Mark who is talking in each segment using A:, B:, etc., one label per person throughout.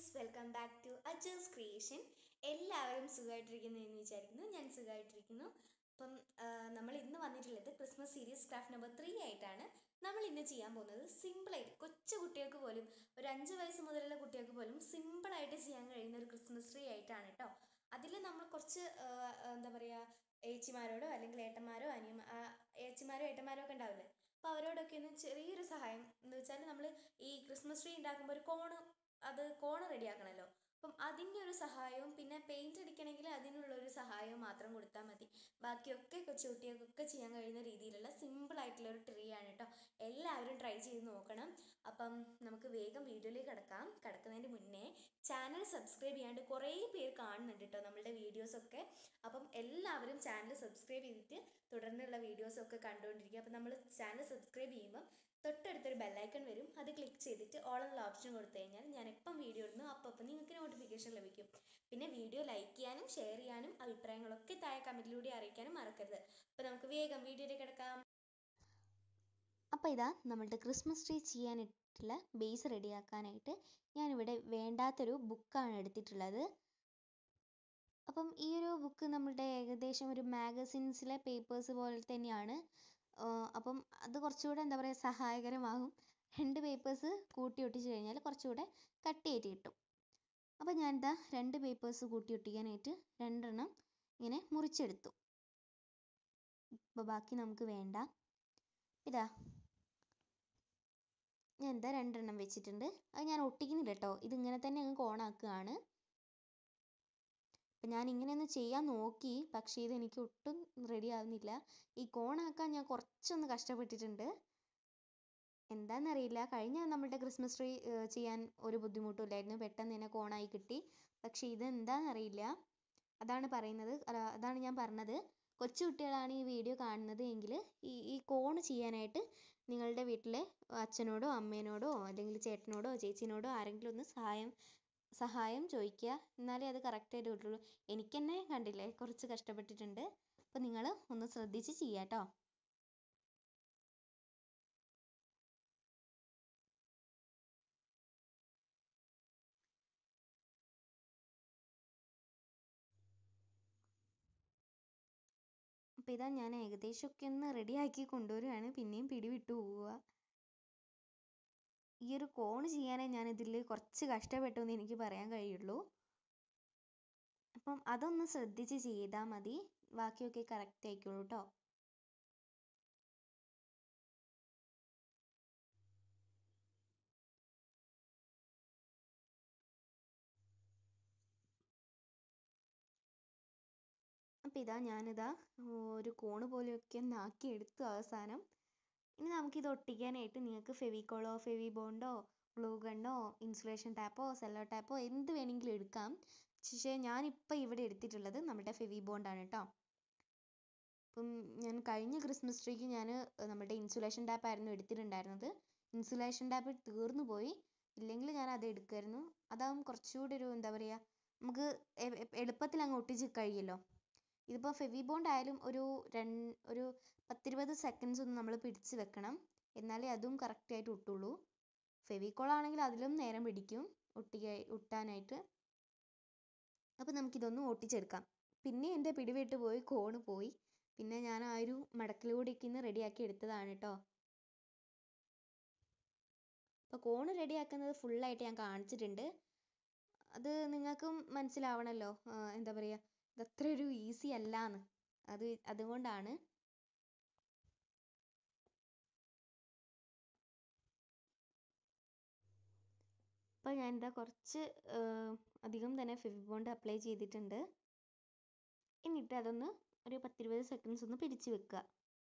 A: friends welcome back to അജേഴ്സ് creation എല്ലാവരും സുഖമായിട്ടിരിക്കുന്നു എന്ന് വിചാരിക്കുന്നു ഞാൻ സുഖമായിട്ടിരിക്കുന്നു അപ്പം നമ്മൾ ഇന്ന് വന്നിട്ടുള്ളത് Christmas series craft number three ആയിട്ടാണ് നമ്മൾ ഇന്ന് ചെയ്യാൻ പോകുന്നത് സിമ്പിളായിട്ട് കൊച്ചു കുട്ടികൾക്ക് പോലും ഒരു അഞ്ച് വയസ്സ് മുതലുള്ള കുട്ടികൾക്ക് പോലും സിമ്പിളായിട്ട് ചെയ്യാൻ കഴിയുന്ന ഒരു ക്രിസ്മസ് ട്രീ ആയിട്ടാണ് കേട്ടോ അതിൽ നമ്മൾ കുറച്ച് ആ, എന്താ പറയുക ഏച്ചിമാരോടോ അല്ലെങ്കിൽ ഏട്ടന്മാരോ അനിയന്മാ ആ, ഏച്ചിമാരോ ഏട്ടന്മാരോ ഒക്കെ ഉണ്ടാവില്ലേ അപ്പോൾ അവരോടൊക്കെ ഒന്ന് ചെറിയൊരു സഹായം എന്ന് വെച്ചാൽ നമ്മൾ ഈ ക്രിസ്മസ് ട്രീ ഉണ്ടാക്കുമ്പോൾ ഒരു കോണ് അത് കോണ് റെഡിയാക്കണമല്ലോ അപ്പം അതിൻ്റെ ഒരു സഹായവും പിന്നെ പെയിൻറ് അടിക്കണമെങ്കിൽ അതിനുള്ള ഒരു സഹായവും മാത്രം കൊടുത്താൽ മതി ബാക്കിയൊക്കെ കൊച്ചു കുട്ടികൾക്കൊക്കെ ചെയ്യാൻ കഴിയുന്ന രീതിയിലുള്ള സിമ്പിൾ ആയിട്ടുള്ള ഒരു ട്രീ ആണ് കേട്ടോ എല്ലാവരും ട്രൈ ചെയ്ത് നോക്കണം അപ്പം നമുക്ക് വേഗം വീഡിയോയിലേക്ക് കിടക്കാം കിടക്കുന്നതിന് മുന്നേ ചാനൽ സബ്സ്ക്രൈബ് ചെയ്യാണ്ട് കുറേ പേര് കാണുന്നുണ്ട് കേട്ടോ നമ്മളുടെ വീഡിയോസൊക്കെ അപ്പം എല്ലാവരും ചാനൽ സബ്സ്ക്രൈബ് ചെയ്തിട്ട് തുടർന്നുള്ള വീഡിയോസൊക്കെ കണ്ടുകൊണ്ടിരിക്കുക അപ്പം നമ്മൾ ചാനൽ സബ്സ്ക്രൈബ് ചെയ്യുമ്പം തൊട്ടടുത്തൊരു ബെല്ലൈക്കൺ വരും അത് ക്ലിക്ക് ചെയ്തിട്ട് ഓൾ എന്നുള്ള ഓപ്ഷൻ കൊടുത്തു കഴിഞ്ഞാൽ ഞാൻ എപ്പം വീഡിയോ ഇടുന്നു അപ്പം അപ്പം നിങ്ങൾക്ക് നോട്ടിഫിക്കേഷൻ ലഭിക്കും പിന്നെ വീഡിയോ ലൈക്ക് ചെയ്യാനും ഷെയർ ചെയ്യാനും അഭിപ്രായങ്ങളൊക്കെ താഴെ കമൻറ്റിലൂടെ അറിയിക്കാനും മറക്കരുത് അപ്പോൾ നമുക്ക് വേഗം വീഡിയോയിലേക്ക് കിടക്കാം
B: അപ്പോൾ ഇതാ നമ്മളുടെ ക്രിസ്മസ് ട്രീ ചെയ്യാനായിട്ടുള്ള ബേസ് റെഡിയാക്കാനായിട്ട് ഞാനിവിടെ വേണ്ടാത്തൊരു ബുക്കാണ് എടുത്തിട്ടുള്ളത് അപ്പം ഈ ഒരു ബുക്ക് നമ്മളുടെ ഏകദേശം ഒരു മാഗസിൻസിലെ പേപ്പേഴ്സ് പോലെ തന്നെയാണ് ആഹ് അപ്പം അത് കുറച്ചുകൂടെ എന്താ പറയുക സഹായകരമാകും രണ്ട് പേപ്പേഴ്സ് കൂട്ടി ഒട്ടിച്ച് കഴിഞ്ഞാൽ കുറച്ചുകൂടെ കട്ടിയായിട്ട് കിട്ടും അപ്പോൾ ഞാനിതാ രണ്ട് പേപ്പേഴ്സ് കൂട്ടി ഒട്ടിക്കാനായിട്ട് രണ്ടെണ്ണം ഇങ്ങനെ മുറിച്ചെടുത്തു അപ്പോൾ ബാക്കി നമുക്ക് വേണ്ട ഇതാ ഞാൻ എന്താ രണ്ടെണ്ണം വെച്ചിട്ടുണ്ട് അത് ഞാൻ ഒട്ടിക്കുന്നില്ല കേട്ടോ ഇതിങ്ങനെ തന്നെ അങ്ങ് കോണാക്കുകയാണ് അപ്പം ഞാൻ ഇങ്ങനെ ഒന്ന് ചെയ്യാൻ നോക്കി പക്ഷേ ഇത് എനിക്ക് ഒട്ടും റെഡി ആവുന്നില്ല ഈ കോണാക്കാൻ ഞാൻ കുറച്ചൊന്ന് കഷ്ടപ്പെട്ടിട്ടുണ്ട് എന്താണെന്നറിയില്ല കഴിഞ്ഞ നമ്മളുടെ ക്രിസ്മസ് ട്രീ ചെയ്യാൻ ഒരു ബുദ്ധിമുട്ടും ഇല്ലായിരുന്നു പെട്ടെന്ന് തന്നെ കോണായി കിട്ടി പക്ഷേ ഇതെന്താണെന്നറിയില്ല അതാണ് പറയുന്നത് അല്ല, അതാണ് ഞാൻ പറഞ്ഞത് കൊച്ചു കുട്ടികളാണ് ഈ വീഡിയോ കാണുന്നത് എങ്കിൽ ഈ ഈ കോണ് ചെയ്യാനായിട്ട് നിങ്ങളുടെ വീട്ടിലെ അച്ഛനോടോ അമ്മേനോടോ അല്ലെങ്കിൽ ചേട്ടനോടോ ചേച്ചീനോടോ ആരെങ്കിലും ഒന്ന് സഹായം സഹായം ചോദിക്കുക എന്നാലേ അത് കറക്റ്റായിട്ട് കിട്ടുള്ളൂ എനിക്ക് തന്നെ കണ്ടില്ലേ കുറച്ച് കഷ്ടപ്പെട്ടിട്ടുണ്ട് അപ്പോൾ നിങ്ങൾ ഒന്ന് ശ്രദ്ധിച്ച് ചെയ്യുക കേട്ടോ അപ്പോൾ ഇതാ ഞാൻ ഏകദേശമൊക്കെ ഒന്ന് റെഡിയാക്കി കൊണ്ടുവരികയാണ് പിന്നെയും പിടി വിട്ടു പോവുക ഈ ഒരു കോൺ ചെയ്യാനേ ഞാൻ ഇതിൽ കുറച്ച് കഷ്ടപ്പെട്ടു എന്ന് എനിക്ക് പറയാൻ കഴിയുള്ളൂ അപ്പം അതൊന്ന് ശ്രദ്ധിച്ച് ചെയ്താൽ മതി ബാക്കിയൊക്കെ കറക്റ്റ് ആയിക്കോളൂ കേട്ടോ അപ്പം ഇതാ ഞാനിതാ ഒരു കോണ് പോലെയൊക്കെ ഒന്ന് ആക്കി എടുത്തു അവസാനം ഇനി നമുക്കിത് ഒട്ടിക്കാനായിട്ട് നിങ്ങൾക്ക് ഫെവിക്കോളോ ഫെവി ബോണ്ടോ ഗ്ലൂ ഗണ്ണോ ഇൻസുലേഷൻ ടാപ്പോ സെല്ലോ ടാപ്പോ എന്ത് വേണമെങ്കിലും എടുക്കാം പക്ഷേ ഞാനിപ്പോൾ ഇവിടെ എടുത്തിട്ടുള്ളത് നമ്മുടെ ഫെവി ബോണ്ടാണ് കേട്ടോ അപ്പം ഞാൻ കഴിഞ്ഞ ക്രിസ്മസ് ട്രീക്ക് ഞാൻ നമ്മുടെ ഇൻസുലേഷൻ ടാപ്പ് ആയിരുന്നു എടുത്തിട്ടുണ്ടായിരുന്നത് ഇൻസുലേഷൻ ടാപ്പ് തീർന്നു പോയി ഇല്ലെങ്കിൽ ഞാൻ അത് എടുക്കുമായിരുന്നു അതാവും കുറച്ചുകൂടി ഒരു എന്താ പറയുക നമുക്ക് എ- എ- എളുപ്പത്തിൽ അങ്ങ് ഒട്ടിച്ച് കഴിയുമല്ലോ ഇതിപ്പോൾ ഫെവി ബോണ്ട് ആയാലും ഒരു രൺ ഒരു പത്തിരുപത് സെക്കൻഡ്സ് ഒന്ന് നമ്മൾ പിടിച്ച് വെക്കണം എന്നാലേ അതും കറക്റ്റ് ആയിട്ട് ഒട്ടുള്ളൂ ഫെവിക്കോൾ ആണെങ്കിൽ അതിലും നേരം പിടിക്കും ഒട്ടിക്ക ഒട്ടാനായിട്ട് അപ്പോൾ നമുക്കിതൊന്ന് ഒട്ടിച്ചെടുക്കാം പിന്നെ എൻ്റെ പിടിവിട്ട് പോയി കോണ് പോയി പിന്നെ ഞാൻ ആ ഒരു മടക്കിലൂടെയൊക്കെ ഇന്ന് റെഡിയാക്കി എടുത്തതാണ് കേട്ടോ അപ്പോൾ കോണ് റെഡിയാക്കുന്നത് ഫുള്ളായിട്ട് ഞാൻ കാണിച്ചിട്ടുണ്ട് അത് നിങ്ങൾക്കും മനസ്സിലാവണമല്ലോ ആ, എന്താ പറയുക ഇതത്ര ഒരു ഈസി അല്ലാന്ന് അത് അതുകൊണ്ടാണ് അപ്പോൾ ഞാൻ ഇതാ കുറച്ച് ആ, അധികം തന്നെ ഫെവി ബോണ്ട് അപ്ലൈ ചെയ്തിട്ടുണ്ട് എന്നിട്ട് അതൊന്ന് ഒരു പത്തിരുപത് സെക്കൻഡ്സ് ഒന്ന് പിടിച്ച് വെക്കുക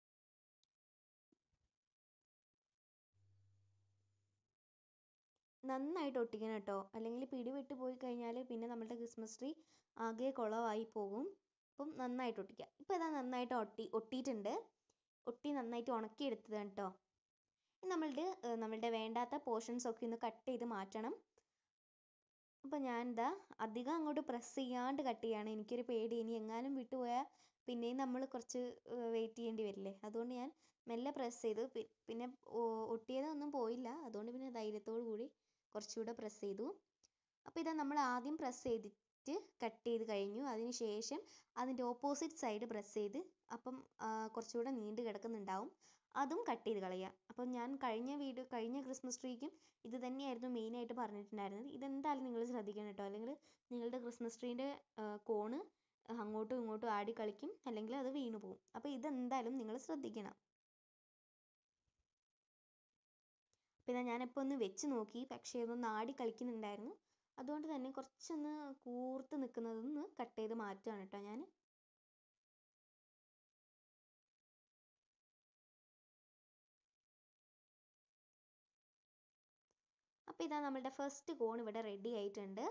B: നന്നായിട്ട് ഒട്ടിക്കണം കേട്ടോ അല്ലെങ്കിൽ പിടി വിട്ട് പോയി കഴിഞ്ഞാൽ പിന്നെ നമ്മുടെ ക്രിസ്മസ് ട്രീ ആകെ കുളമായി പോകും അപ്പം നന്നായിട്ട് ഒട്ടിക്കുക ഇപ്പോൾ ഇതാ നന്നായിട്ട് ഒട്ടി ഒട്ടിയിട്ടുണ്ട് ഒട്ടി നന്നായിട്ട് ഉണക്കി എടുത്തതാണ് കേട്ടോ ഇനി നമ്മളുടെ ഏർ നമ്മളുടെ വേണ്ടാത്ത പോർഷൻസ് ഒക്കെ ഒന്ന് കട്ട് ചെയ്ത് മാറ്റണം അപ്പോൾ ഞാൻ ഇതാ അധികം അങ്ങോട്ട് പ്രസ് ചെയ്യാണ്ട് കട്ട് ചെയ്യാണ് എനിക്കൊരു പേടി ഇനി എങ്ങാനും വിട്ടുപോയാൽ പിന്നെയും നമ്മൾ കുറച്ച് വെയിറ്റ് ചെയ്യേണ്ടി വരില്ലേ അതുകൊണ്ട് ഞാൻ മെല്ലെ പ്രസ് ചെയ്തു പി- പിന്നെ ഒ- ഒട്ടിയതൊന്നും പോയില്ല അതുകൊണ്ട് പിന്നെ ധൈര്യത്തോടു കൂടി കുറച്ചുകൂടെ പ്രസ് ചെയ്തു അപ്പോൾ ഇതാ നമ്മൾ ആദ്യം പ്രസ് ചെയ്തിട്ട് കട്ട് ചെയ്ത് കഴിഞ്ഞു അതിന് ശേഷം അതിൻ്റെ ഓപ്പോസിറ്റ് സൈഡ് പ്രസ് ചെയ്ത് അപ്പം കുറച്ചുകൂടെ നീണ്ട് കിടക്കുന്നുണ്ടാവും അതും കട്ട് ചെയ്ത് കളയുക അപ്പം ഞാൻ കഴിഞ്ഞ വീഡിയോ കഴിഞ്ഞ ക്രിസ്മസ് ട്രീക്കും ഇത് തന്നെയായിരുന്നു മെയിനായിട്ട് പറഞ്ഞിട്ടുണ്ടായിരുന്നത് ഇതെന്തായാലും നിങ്ങൾ ശ്രദ്ധിക്കണം കേട്ടോ അല്ലെങ്കിൽ നിങ്ങളുടെ ക്രിസ്മസ് ട്രീൻ്റെ കോണ് അങ്ങോട്ടും ഇങ്ങോട്ടും ആടി കളിക്കും അല്ലെങ്കിൽ അത് വീണു പോകും അപ്പോൾ ഇതെന്തായാലും നിങ്ങൾ ശ്രദ്ധിക്കണം അപ്പോൾ ഇതാ ഞാനിപ്പോൾ ഒന്ന് വെച്ച് നോക്കി പക്ഷേ ഇതൊന്ന് ആടി കളിക്കുന്നുണ്ടായിരുന്നു അതുകൊണ്ട് തന്നെ കുറച്ചൊന്ന് കൂർത്ത് നിൽക്കുന്നതൊന്ന് കട്ട് ചെയ്ത് മാറ്റുകയാണ് കേട്ടോ ഞാൻ അപ്പോൾ ഇതാ നമ്മളുടെ ഫസ്റ്റ് കോൺ ഇവിടെ റെഡി ആയിട്ടുണ്ട്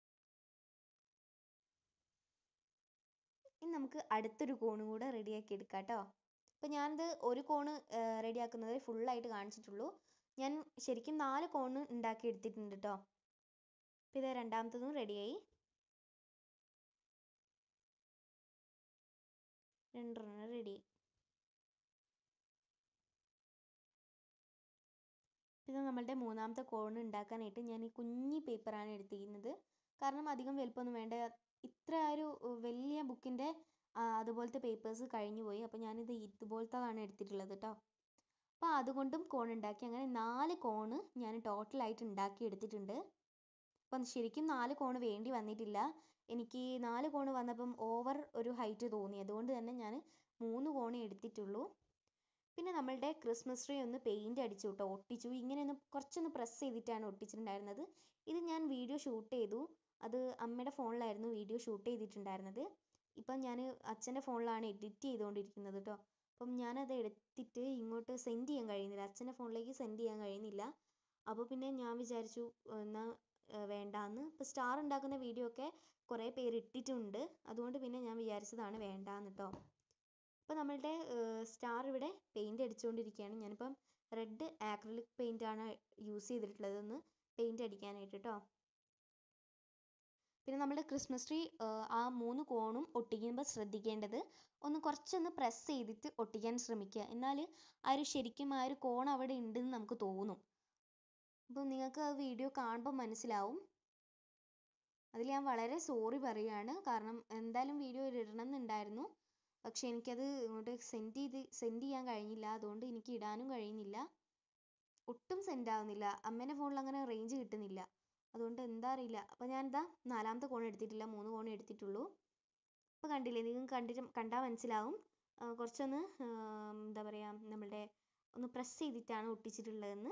B: ഇനി നമുക്ക് അടുത്തൊരു കോണും കൂടെ റെഡിയാക്കി എടുക്കാം കേട്ടോ അപ്പോൾ ഞാനിത് ഒരു കോണ് റെഡിയാക്കുന്നത് ഫുള്ളായിട്ട് കാണിച്ചിട്ടുള്ളൂ ഞാൻ ശരിക്കും നാല് കോണ് ഉണ്ടാക്കി എടുത്തിട്ടുണ്ട് കേട്ടോ അപ്പോൾ ഇത് രണ്ടാമത്തതും റെഡിയായി രണ്ടെണ്ണം റെഡിയായി ഇത് നമ്മളുടെ മൂന്നാമത്തെ കോൺ ഉണ്ടാക്കാനായിട്ട് ഞാൻ ഈ കുഞ്ഞി പേപ്പറാണ് എടുത്തിരിക്കുന്നത് കാരണം അധികം വലുപ്പമൊന്നും വേണ്ട ഇത്ര ഒരു വലിയ ബുക്കിൻ്റെ അതുപോലത്തെ പേപ്പേഴ്സ് കഴിഞ്ഞു പോയി അപ്പോൾ ഞാനിത് ഇതുപോലത്തതാണ് എടുത്തിട്ടുള്ളത് കേട്ടോ അപ്പോൾ അതുകൊണ്ടും കോൺ ഉണ്ടാക്കി അങ്ങനെ നാല് കോണ് ഞാൻ ടോട്ടലായിട്ട് ഉണ്ടാക്കി എടുത്തിട്ടുണ്ട് അപ്പം ശരിക്കും നാല് കോണ് വേണ്ടി വന്നിട്ടില്ല എനിക്ക് നാല് കോണ് വന്നപ്പം ഓവർ ഒരു ഹൈറ്റ് തോന്നി അതുകൊണ്ട് തന്നെ ഞാൻ മൂന്ന് കോണേ എടുത്തിട്ടുള്ളൂ പിന്നെ നമ്മളുടെ ക്രിസ്മസ് ട്രീ ഒന്ന് പെയിൻറ് അടിച്ചു കേട്ടോ ഒട്ടിച്ചു ഇങ്ങനെ ഒന്ന് കുറച്ചൊന്ന് പ്രസ് ചെയ്തിട്ടാണ് ഒട്ടിച്ചിട്ടുണ്ടായിരുന്നത് ഇത് ഞാൻ വീഡിയോ ഷൂട്ട് ചെയ്തു അത് അമ്മയുടെ ഫോണിലായിരുന്നു വീഡിയോ ഷൂട്ട് ചെയ്തിട്ടുണ്ടായിരുന്നത് ഇപ്പം ഞാൻ അച്ഛൻ്റെ ഫോണിലാണ് എഡിറ്റ് ചെയ്തുകൊണ്ടിരിക്കുന്നത് കേട്ടോ അപ്പം ഞാനത് എടുത്തിട്ട് ഇങ്ങോട്ട് സെൻഡ് ചെയ്യാൻ കഴിയുന്നില്ല അച്ഛൻ്റെ ഫോണിലേക്ക് സെൻഡ് ചെയ്യാൻ കഴിയുന്നില്ല അപ്പോൾ പിന്നെ ഞാൻ വിചാരിച്ചു എന്നാൽ വേണ്ടാന്ന് ഇപ്പോൾ സ്റ്റാർ ഉണ്ടാക്കുന്ന വീഡിയോ ഒക്കെ കുറേ പേര് ഇട്ടിട്ടുണ്ട് അതുകൊണ്ട് പിന്നെ ഞാൻ വിചാരിച്ചതാണ് വേണ്ടാന്ന് കേട്ടോ അപ്പോൾ നമ്മളുടെ സ്റ്റാർ ഇവിടെ പെയിൻറ് അടിച്ചുകൊണ്ടിരിക്കുകയാണ് ഞാനിപ്പം റെഡ് ആക്രിലിക് പെയിൻ്റ് ആണ് യൂസ് ചെയ്തിട്ടുള്ളത് ഒന്ന് പെയിൻറ് അടിക്കാനായിട്ട് കേട്ടോ പിന്നെ നമ്മുടെ ക്രിസ്മസ് ട്രീ ആ മൂന്ന് കോണും ഒട്ടിക്കുമ്പോൾ ശ്രദ്ധിക്കേണ്ടത് ഒന്ന് കുറച്ചൊന്ന് പ്രസ് ചെയ്തിട്ട് ഒട്ടിക്കാൻ ശ്രമിക്കുക എന്നാൽ ആ ഒരു ശരിക്കും ആ ഒരു കോൺ അവിടെ ഉണ്ടെന്ന് നമുക്ക് തോന്നും അപ്പോൾ നിങ്ങൾക്ക് ആ വീഡിയോ കാണുമ്പോൾ മനസ്സിലാവും അതിൽ ഞാൻ വളരെ സോറി പറയുകയാണ് കാരണം എന്തായാലും വീഡിയോ ഇടണം എന്നുണ്ടായിരുന്നു പക്ഷെ എനിക്കത് ഇങ്ങോട്ട് സെൻഡ് ചെയ്ത് സെൻഡ് ചെയ്യാൻ കഴിഞ്ഞില്ല അതുകൊണ്ട് എനിക്ക് ഇടാനും കഴിയുന്നില്ല ഒട്ടും സെൻഡ് ആവുന്നില്ല അമ്മേൻ്റെ ഫോണിൽ അങ്ങനെ റേഞ്ച് കിട്ടുന്നില്ല അതുകൊണ്ട് എന്താ അറിയില്ല അപ്പോൾ ഞാനിതാ നാലാമത്തെ കോൺ എടുത്തിട്ടില്ല മൂന്ന് കോൺ എടുത്തിട്ടുള്ളൂ അപ്പോൾ കണ്ടില്ലേ നിങ്ങൾക്ക് കണ്ടിട്ട് കണ്ടാൽ മനസ്സിലാവും കുറച്ചൊന്ന് എന്താ പറയുക നമ്മളുടെ ഒന്ന് പ്രസ് ചെയ്തിട്ടാണ് ഒട്ടിച്ചിട്ടുള്ളതെന്ന്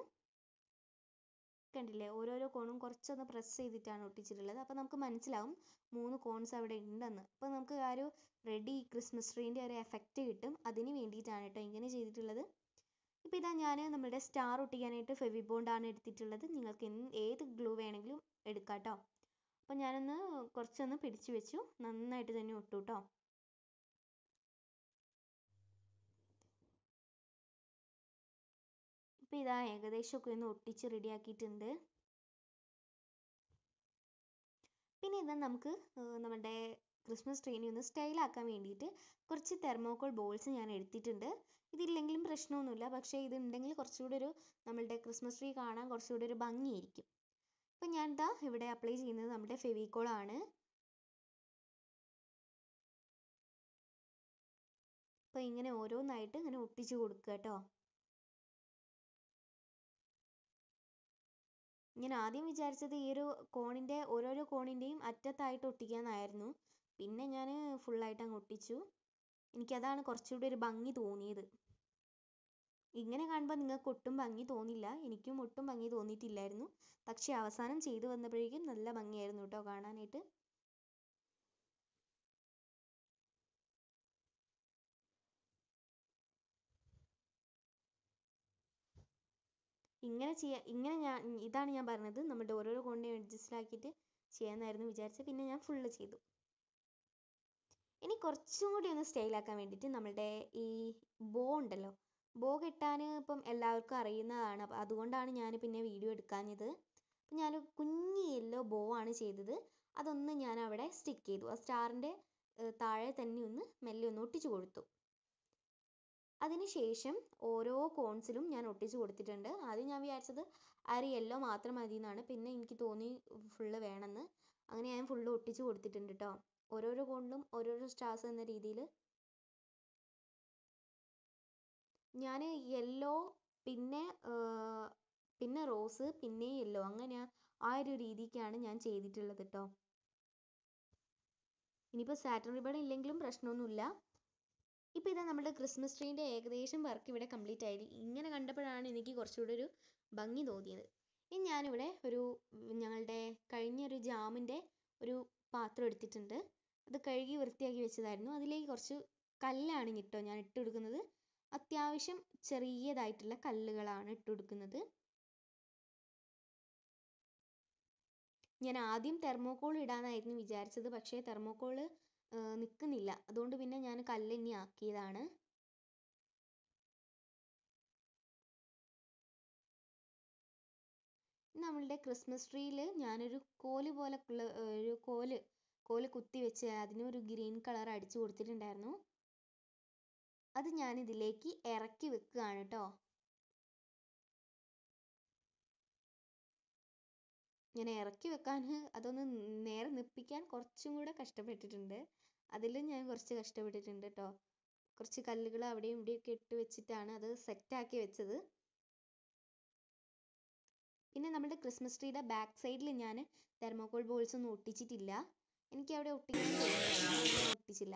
B: കണ്ടില്ലേ ഓരോരോ കോണും കുറച്ചൊന്ന് പ്രസ് ചെയ്തിട്ടാണ് ഒട്ടിച്ചിട്ടുള്ളത് അപ്പോൾ നമുക്ക് മനസ്സിലാവും മൂന്ന് കോൺസ് അവിടെ ഉണ്ടെന്ന് അപ്പോൾ നമുക്ക് ആ ഒരു റെഡി ക്രിസ്മസ് ട്രീൻ്റെ ഒരു എഫക്റ്റ് കിട്ടും അതിന് വേണ്ടിയിട്ടാണ് കേട്ടോ ഇങ്ങനെ ചെയ്തിട്ടുള്ളത് ഇപ്പോൾ ഇതാ ഞാൻ നമ്മുടെ സ്റ്റാർ ഒട്ടിക്കാനായിട്ട് ഫെവിബോണ്ട് ആണ് എടുത്തിട്ടുള്ളത് നിങ്ങൾക്ക് എന്ത് ഏത് ഗ്ലൂ വേണമെങ്കിലും എടുക്കാം കേട്ടോ അപ്പോൾ ഞാനൊന്ന് കുറച്ചൊന്ന് പിടിച്ചു വെച്ചു നന്നായിട്ട് തന്നെ ഒട്ടു കേട്ടോ ഇപ്പോൾ ഇതാ ഏകദേശമൊക്കെ ഒന്ന് ഒട്ടിച്ച് റെഡിയാക്കിയിട്ടുണ്ട് പിന്നെ ഇതാ നമുക്ക് നമ്മുടെ ക്രിസ്മസ് ട്രീനെ ഒന്ന് സ്റ്റൈലാക്കാൻ വേണ്ടിയിട്ട് കുറച്ച് തെർമോക്കോൾ ബോൾസ് ഞാൻ എടുത്തിട്ടുണ്ട് ഇതില്ലെങ്കിലും പ്രശ്നമൊന്നുമില്ല പക്ഷേ ഇത് ഉണ്ടെങ്കിൽ കുറച്ചുകൂടി ഒരു നമ്മളുടെ ക്രിസ്മസ് ട്രീ കാണാൻ കുറച്ചുകൂടി ഒരു ഭംഗിയായിരിക്കും അപ്പം ഞാൻ ഇതാ ഇവിടെ അപ്ലൈ ചെയ്യുന്നത് നമ്മുടെ ഫെവിക്കോൾ ആണ് അപ്പോൾ ഇങ്ങനെ ഓരോന്നായിട്ട് ഇങ്ങനെ ഒട്ടിച്ച് കൊടുക്കുക കേട്ടോ ഞാൻ ആദ്യം വിചാരിച്ചത് ഈ ഒരു കോണിൻ്റെ ഓരോരോ കോണിൻ്റെയും അറ്റത്തായിട്ട് ഒട്ടിക്കാമെന്നായിരുന്നു പിന്നെ ഞാൻ ഫുള്ളായിട്ട് അങ്ങ് ഒട്ടിച്ചു എനിക്കതാണ് കുറച്ചുകൂടി ഒരു ഭംഗി തോന്നിയത് ഇങ്ങനെ കാണുമ്പോൾ നിങ്ങൾക്ക് ഒട്ടും ഭംഗി തോന്നില്ല എനിക്കും ഒട്ടും ഭംഗി തോന്നിയിട്ടില്ലായിരുന്നു പക്ഷേ അവസാനം ചെയ്തു വന്നപ്പോഴേക്കും നല്ല ഭംഗിയായിരുന്നു കേട്ടോ കാണാനായിട്ട് ഇങ്ങനെ ചെയ്യാ ഇങ്ങനെ ഞാൻ ഇതാണ് ഞാൻ പറഞ്ഞത് നമ്മുടെ ഓരോരോ കോണിനെയും അഡ്ജസ്റ്റ് ആക്കിയിട്ട് ചെയ്യാമെന്നായിരുന്നു വിചാരിച്ചത് പിന്നെ ഞാൻ ഫുള്ള് ചെയ്തു ഇനി കുറച്ചും കൂടി ഒന്ന് സ്റ്റൈലാക്കാൻ വേണ്ടിയിട്ട് നമ്മളുടെ ഈ ബോ ഉണ്ടല്ലോ ബോ കെട്ടാൻ ഇപ്പം എല്ലാവർക്കും അറിയുന്നതാണ് അപ്പം അതുകൊണ്ടാണ് ഞാൻ പിന്നെ വീഡിയോ എടുക്കാഞ്ഞത് അപ്പം ഞാൻ കുഞ്ഞ് യെല്ലോ ബോ ആണ് ചെയ്തത് അതൊന്ന് ഞാൻ അവിടെ സ്റ്റിക്ക് ചെയ്തു ആ സ്റ്റാറിൻ്റെ താഴെ തന്നെ ഒന്ന് മെല്ലെ ഒന്ന് ഒട്ടിച്ചു കൊടുത്തു അതിനുശേഷം ഓരോ കോൺസിലും ഞാൻ ഒട്ടിച്ച് കൊടുത്തിട്ടുണ്ട് ആദ്യം ഞാൻ വിചാരിച്ചത് ആ ഒരു യെല്ലോ മാത്രം മതി എന്നാണ് പിന്നെ എനിക്ക് തോന്നി ഫുള്ള് വേണമെന്ന് അങ്ങനെ ഞാൻ ഫുള്ള് ഒട്ടിച്ച് കൊടുത്തിട്ടുണ്ട് കേട്ടോ ഓരോരോ കോണിലും ഓരോരോ സ്റ്റാർസ് എന്ന രീതിയിൽ ഞാൻ യെല്ലോ പിന്നെ പിന്നെ റോസ് പിന്നെ യെല്ലോ അങ്ങനെ ആ ഒരു രീതിക്കാണ് ഞാൻ ചെയ്തിട്ടുള്ളത് കേട്ടോ ഇനിയിപ്പോൾ സാറ്റൻ റിബൺ ഇല്ലെങ്കിലും പ്രശ്നമൊന്നുമില്ല ഇപ്പോൾ ഇതാ നമ്മുടെ ക്രിസ്മസ് ട്രീൻ്റെ ഏകദേശം വർക്ക് ഇവിടെ കംപ്ലീറ്റ് ആയി ഇങ്ങനെ കണ്ടപ്പോഴാണ് എനിക്ക് കുറച്ചുകൂടി ഒരു ഭംഗി തോന്നിയത് ഇനി ഞാനിവിടെ ഒരു ഞങ്ങളുടെ കഴിഞ്ഞൊരു ജാമിൻ്റെ ഒരു പാത്രം എടുത്തിട്ടുണ്ട് അത് കഴുകി വൃത്തിയാക്കി വെച്ചതായിരുന്നു അതിലേക്ക് കുറച്ച് കല്ലാണ് കേട്ടോ ഞാൻ ഇട്ട് കൊടുക്കുന്നത് അത്യാവശ്യം ചെറിയതായിട്ടുള്ള കല്ലുകളാണ് ഇട്ട് കൊടുക്കുന്നത് ഞാൻ ആദ്യം തെർമോക്കോൾ ഇടാനായിരുന്നു വിചാരിച്ചത് പക്ഷേ തെർമോക്കോൾ നിൽക്കുന്നില്ല അതുകൊണ്ട് പിന്നെ ഞാൻ കല്ല് തന്നെ ആക്കിയതാണ് നമ്മളുടെ ക്രിസ്മസ് ട്രീയിൽ ഞാനൊരു കോല് പോലെ ഉള്ള ഒരു കോല് കോല് കുത്തി വെച്ച് അതിനൊരു ഗ്രീൻ കളർ അടിച്ചു കൊടുത്തിട്ടുണ്ടായിരുന്നു അത് ഞാൻ ഇതിലേക്ക് ഇറക്കി വെക്കുകയാണ് കേട്ടോ ഞാൻ ഇറക്കി വെക്കാൻ അതൊന്ന് നേരെ നിപ്പിക്കാൻ കുറച്ചും കൂടെ കഷ്ടപ്പെട്ടിട്ടുണ്ട് അതിലും ഞാൻ കുറച്ച് കഷ്ടപ്പെട്ടിട്ടുണ്ട് കേട്ടോ കുറച്ച് കല്ലുകൾ അവിടെയും ഇവിടെയൊക്കെ ഇട്ട് വെച്ചിട്ടാണ് അത് സെറ്റാക്കി വെച്ചത് പിന്നെ നമ്മുടെ ക്രിസ്മസ് ട്രീയുടെ ബാക്ക് സൈഡിൽ ഞാൻ തെർമോക്കോൾ ബോൾസ് ഒന്നും ഒട്ടിച്ചിട്ടില്ല എനിക്ക് അവിടെ ഒട്ടിക്കാൻ ഒട്ടിച്ചില്ല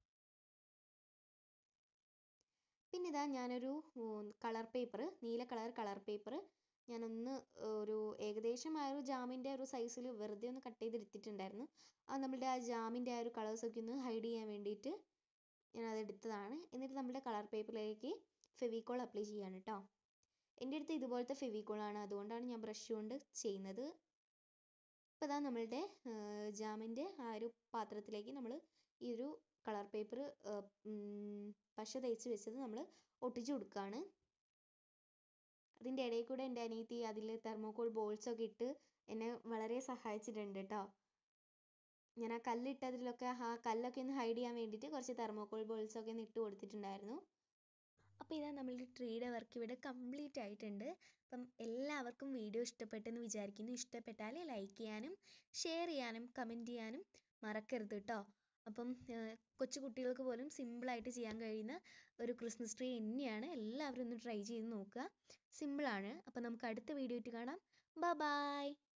B: പിന്നെ ഇതാ ഞാനൊരു കളർ പേപ്പർ നീല കളർ കളർ പേപ്പർ ഞാനൊന്ന് ഒരു ഏകദേശം ആ ഒരു ജാമിൻ്റെ ഒരു സൈസിൽ വെറുതെ ഒന്ന് കട്ട് ചെയ്തെടുത്തിട്ടുണ്ടായിരുന്നു അത് നമ്മുടെ ആ ജാമിൻ്റെ ആ ഒരു കളേഴ്സൊക്കെ ഒന്ന് ഹൈഡ് ചെയ്യാൻ വേണ്ടിയിട്ട് ഞാൻ അത് എടുത്തതാണ് എന്നിട്ട് നമ്മുടെ കളർ പേപ്പറിലേക്ക് ഫെവിക്കോൾ അപ്ലൈ ചെയ്യാണ് കേട്ടോ എൻ്റെ അടുത്ത് ഇതുപോലത്തെ ഫെവിക്കോളാണ് അതുകൊണ്ടാണ് ഞാൻ ബ്രഷ് കൊണ്ട് ചെയ്യുന്നത് ഇപ്പോൾ ഇതാ നമ്മളുടെ ജാമിൻ്റെ ആ ഒരു പാത്രത്തിലേക്ക് നമ്മൾ ഈ ഒരു കളർ പേപ്പർ പശ തേച്ച് വെച്ചത് നമ്മൾ ഒട്ടിച്ചു കൊടുക്കുകയാണ് അതിൻ്റെ ഇടയിൽ കൂടെ എൻ്റെ അനിയത്തി അതിൽ തെർമോക്കോൾ ബോൾസ് ഒക്കെ ഇട്ട് എന്നെ വളരെ സഹായിച്ചിട്ടുണ്ട് കേട്ടോ ഞാൻ ആ കല്ലിട്ടതിലൊക്കെ ആ കല്ലൊക്കെ ഒന്ന് ഹൈഡ് ചെയ്യാൻ വേണ്ടിയിട്ട് കുറച്ച് തെർമോക്കോൾ ബോൾസ് ഒക്കെ ഒന്ന് ഇട്ട് കൊടുത്തിട്ടുണ്ടായിരുന്നു അപ്പോൾ ഇതാ നമ്മളുടെ ട്രീയുടെ വർക്ക് ഇവിടെ കംപ്ലീറ്റ് ആയിട്ടുണ്ട് അപ്പം എല്ലാവർക്കും വീഡിയോ ഇഷ്ടപ്പെട്ടെന്ന് വിചാരിക്കുന്നു ഇഷ്ടപ്പെട്ടാൽ ലൈക്ക് ചെയ്യാനും ഷെയർ ചെയ്യാനും കമൻറ്റ് ചെയ്യാനും മറക്കരുത് കേട്ടോ അപ്പം കൊച്ചു കുട്ടികൾക്ക് പോലും സിമ്പിളായിട്ട് ചെയ്യാൻ കഴിയുന്ന ഒരു ക്രിസ്മസ് ട്രീ തന്നെയാണ് എല്ലാവരും ഒന്ന് ട്രൈ ചെയ്ത് നോക്കുക സിമ്പിളാണ് അപ്പം നമുക്ക് അടുത്ത വീഡിയോ ആയിട്ട് കാണാം ബൈ